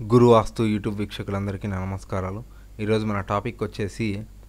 గురు వాస్తు YouTube వీక్షకులందరికీ నా నమస్కారాలు ఈరోజు మన టాపిక్ వచ్చేసి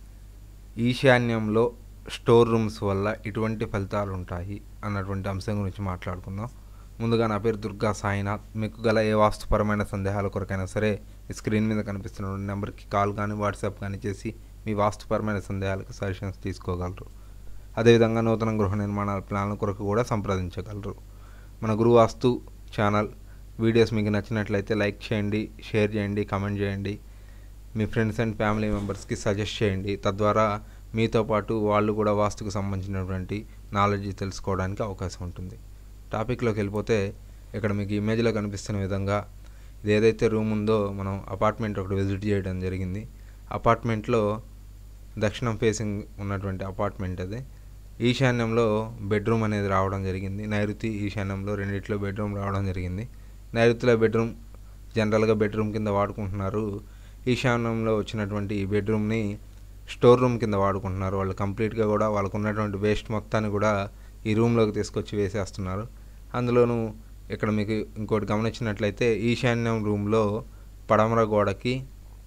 ఈశాన్యంలో స్టోర్ రూమ్స్ వల్ల ఇటువంటి ఫలితాలు ఉంటాయి అన్నటువంటి అంశం గురించి మాట్లాడుకుందాం ముందుగా నా పేరు దుర్గా సాయినాథ్ మీకు గల ఏ వాస్తుపరమైన సందేహాల కొరకైనా సరే ఈ స్క్రీన్ మీద కనిపిస్తున్న నెంబర్కి కాల్ కానీ వాట్సాప్ కానీ చేసి మీ వాస్తుపరమైన సందేహాలకు సజెషన్స్ తీసుకోగలరు అదేవిధంగా నూతన గృహ నిర్మాణాల ప్లాన్ల కొరకు కూడా సంప్రదించగలరు మన గురు వాస్తు ఛానల్ వీడియోస్ మీకు నచ్చినట్లయితే లైక్ చేయండి షేర్ చేయండి కామెంట్ చేయండి మీ ఫ్రెండ్స్ అండ్ ఫ్యామిలీ మెంబర్స్కి సజెస్ట్ చేయండి తద్వారా మీతో పాటు వాళ్ళు కూడా వాస్తుకు సంబంధించినటువంటి నాలెడ్జ్ తెలుసుకోవడానికి అవకాశం ఉంటుంది టాపిక్లోకి వెళ్ళిపోతే ఇక్కడ మీకు ఇమేజ్లో కనిపిస్తున్న విధంగా ఇది ఏదైతే రూమ్ ఉందో మనం అపార్ట్మెంట్ ఒకటి విజిట్ చేయడం జరిగింది అపార్ట్మెంట్లో దక్షిణం ఫేసింగ్ ఉన్నటువంటి అపార్ట్మెంట్ అది ఈశాన్యంలో బెడ్రూమ్ అనేది రావడం జరిగింది నైరుతి ఈశాన్యంలో రెండిట్లో బెడ్రూమ్ రావడం జరిగింది నైరుతిలో బెడ్రూమ్ జనరల్గా బెడ్రూమ్ కింద వాడుకుంటున్నారు ఈశాన్యంలో వచ్చినటువంటి ఈ బెడ్రూమ్ని స్టోర్ రూమ్ కింద వాడుకుంటున్నారు వాళ్ళు కంప్లీట్గా కూడా వాళ్ళకు ఉన్నటువంటి వేస్ట్ మొత్తాన్ని కూడా ఈ రూమ్లోకి తీసుకొచ్చి వేసేస్తున్నారు అందులోనూ ఇక్కడ మీకు ఇంకోటి గమనించినట్లయితే ఈశాన్యం రూమ్లో పడమర గోడకి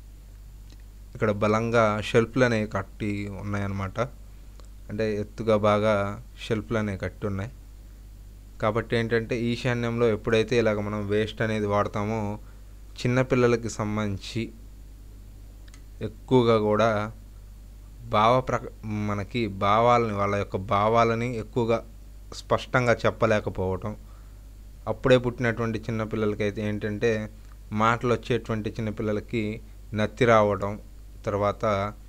ఇక్కడ బలంగా షెల్ఫ్లు అనేవి కట్టి ఉన్నాయన్నమాట అంటే ఎత్తుగా బాగా షెల్ఫ్లు అనేవి కట్టి ఉన్నాయి కాబట్టి ఏంటంటే ఈశాన్యంలో ఎప్పుడైతే ఇలాగ మనం వేస్ట్ అనేది వాడతామో చిన్నపిల్లలకి సంబంధించి ఎక్కువగా కూడా భావ ప్ర మనకి భావాలని వాళ్ళ యొక్క భావాలని ఎక్కువగా స్పష్టంగా చెప్పలేకపోవటం అప్పుడే పుట్టినటువంటి చిన్నపిల్లలకి అయితే ఏంటంటే మాటలు వచ్చేటువంటి చిన్నపిల్లలకి నత్తి రావడం తర్వాత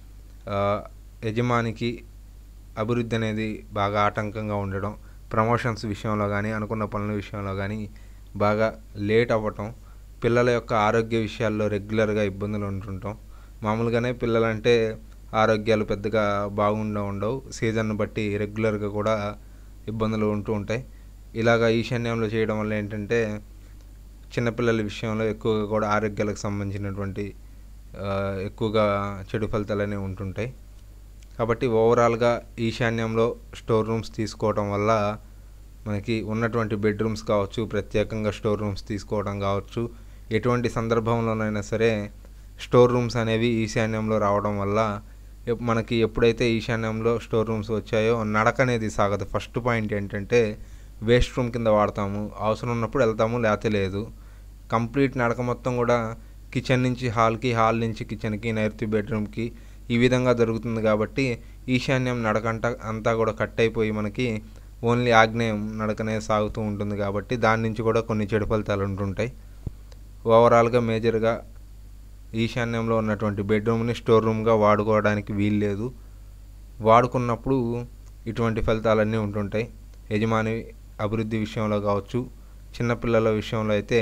యజమానికి అభివృద్ధి అనేది బాగా ఆటంకంగా ఉండడం ప్రమోషన్స్ విషయంలో కానీ అనుకున్న పనుల విషయంలో కానీ బాగా లేట్ అవ్వటం పిల్లల యొక్క ఆరోగ్య విషయాల్లో రెగ్యులర్గా ఇబ్బందులు ఉంటుంటాం మామూలుగానే పిల్లలంటే ఆరోగ్యాలు పెద్దగా బాగుండ ఉండవు సీజన్ బట్టి రెగ్యులర్గా కూడా ఇబ్బందులు ఉంటూ ఉంటాయి ఇలాగ ఈశాన్యంలో చేయడం వల్ల ఏంటంటే చిన్నపిల్లల విషయంలో ఎక్కువగా కూడా ఆరోగ్యాలకు సంబంధించినటువంటి ఎక్కువగా చెడు ఫలితాలు అనేవి ఉంటుంటాయి కాబట్టి ఓవరాల్గా ఈశాన్యంలో స్టోర్ రూమ్స్ తీసుకోవడం వల్ల మనకి ఉన్నటువంటి బెడ్రూమ్స్ కావచ్చు ప్రత్యేకంగా స్టోర్ రూమ్స్ తీసుకోవడం కావచ్చు ఎటువంటి సందర్భంలోనైనా సరే స్టోర్ రూమ్స్ అనేవి ఈశాన్యంలో రావడం వల్ల మనకి ఎప్పుడైతే ఈశాన్యంలో స్టోర్ రూమ్స్ వచ్చాయో నడక అనేది సాగదు ఫస్ట్ పాయింట్ ఏంటంటే వేస్ట్ రూమ్ కింద వాడతాము అవసరం ఉన్నప్పుడు వెళ్తాము లేకపోతే లేదు కంప్లీట్ నడక మొత్తం కూడా కిచెన్ నుంచి హాల్కి హాల్ నుంచి కిచెన్కి నైరుతి బెడ్రూమ్కి ఈ విధంగా జరుగుతుంది కాబట్టి ఈశాన్యం నడకంట అంతా కూడా కట్ అయిపోయి మనకి ఓన్లీ ఆగ్నేయం నడకనే సాగుతూ ఉంటుంది కాబట్టి దాని నుంచి కూడా కొన్ని చెడు ఫలితాలు ఉంటుంటాయి ఓవరాల్గా మేజర్గా ఈశాన్యంలో ఉన్నటువంటి బెడ్రూమ్ని స్టోర్ రూమ్గా వాడుకోవడానికి వీలు లేదు వాడుకున్నప్పుడు ఇటువంటి ఫలితాలన్నీ ఉంటుంటాయి యజమాని అభివృద్ధి విషయంలో కావచ్చు చిన్నపిల్లల విషయంలో అయితే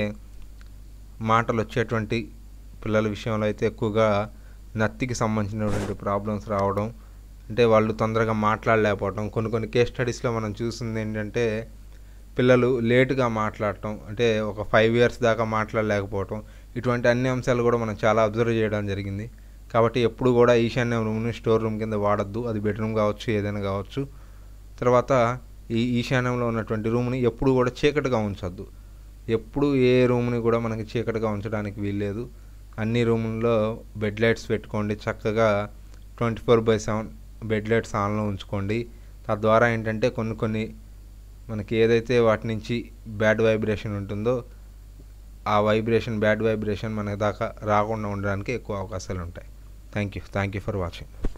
మాటలు వచ్చేటువంటి పిల్లల విషయంలో అయితే ఎక్కువగా నత్తికి సంబంధించినటువంటి ప్రాబ్లమ్స్ రావడం అంటే వాళ్ళు తొందరగా మాట్లాడలేకపోవడం కొన్ని కొన్ని కేస్ స్టడీస్లో మనం చూసింది ఏంటంటే పిల్లలు లేటుగా మాట్లాడటం అంటే ఒక ఫైవ్ ఇయర్స్ దాకా మాట్లాడలేకపోవటం ఇటువంటి అన్ని అంశాలు కూడా మనం చాలా అబ్జర్వ్ చేయడం జరిగింది కాబట్టి ఎప్పుడు కూడా ఈశాన్యం రూమ్ని స్టోర్ రూమ్ కింద వాడద్దు అది బెడ్రూమ్ కావచ్చు ఏదైనా కావచ్చు తర్వాత ఈ ఈశాన్యంలో ఉన్నటువంటి రూమ్ని ఎప్పుడు కూడా చీకటిగా ఉంచొద్దు ఎప్పుడు ఏ రూమ్ని కూడా మనకి చీకటిగా ఉంచడానికి వీల్లేదు అన్ని రూముల్లో బెడ్ లైట్స్ పెట్టుకోండి చక్కగా twenty four by seven bed lights ఆన్లో ఉంచుకోండి తద్వారా ఏంటంటే కొన్ని కొన్ని మనకి ఏదైతే వాటి నుంచి బ్యాడ్ వైబ్రేషన్ ఉంటుందో ఆ వైబ్రేషన్ బ్యాడ్ వైబ్రేషన్ మన దాకా రాకుండా ఉండడానికి ఎక్కువ అవకాశాలు ఉంటాయి thank you thank you for watching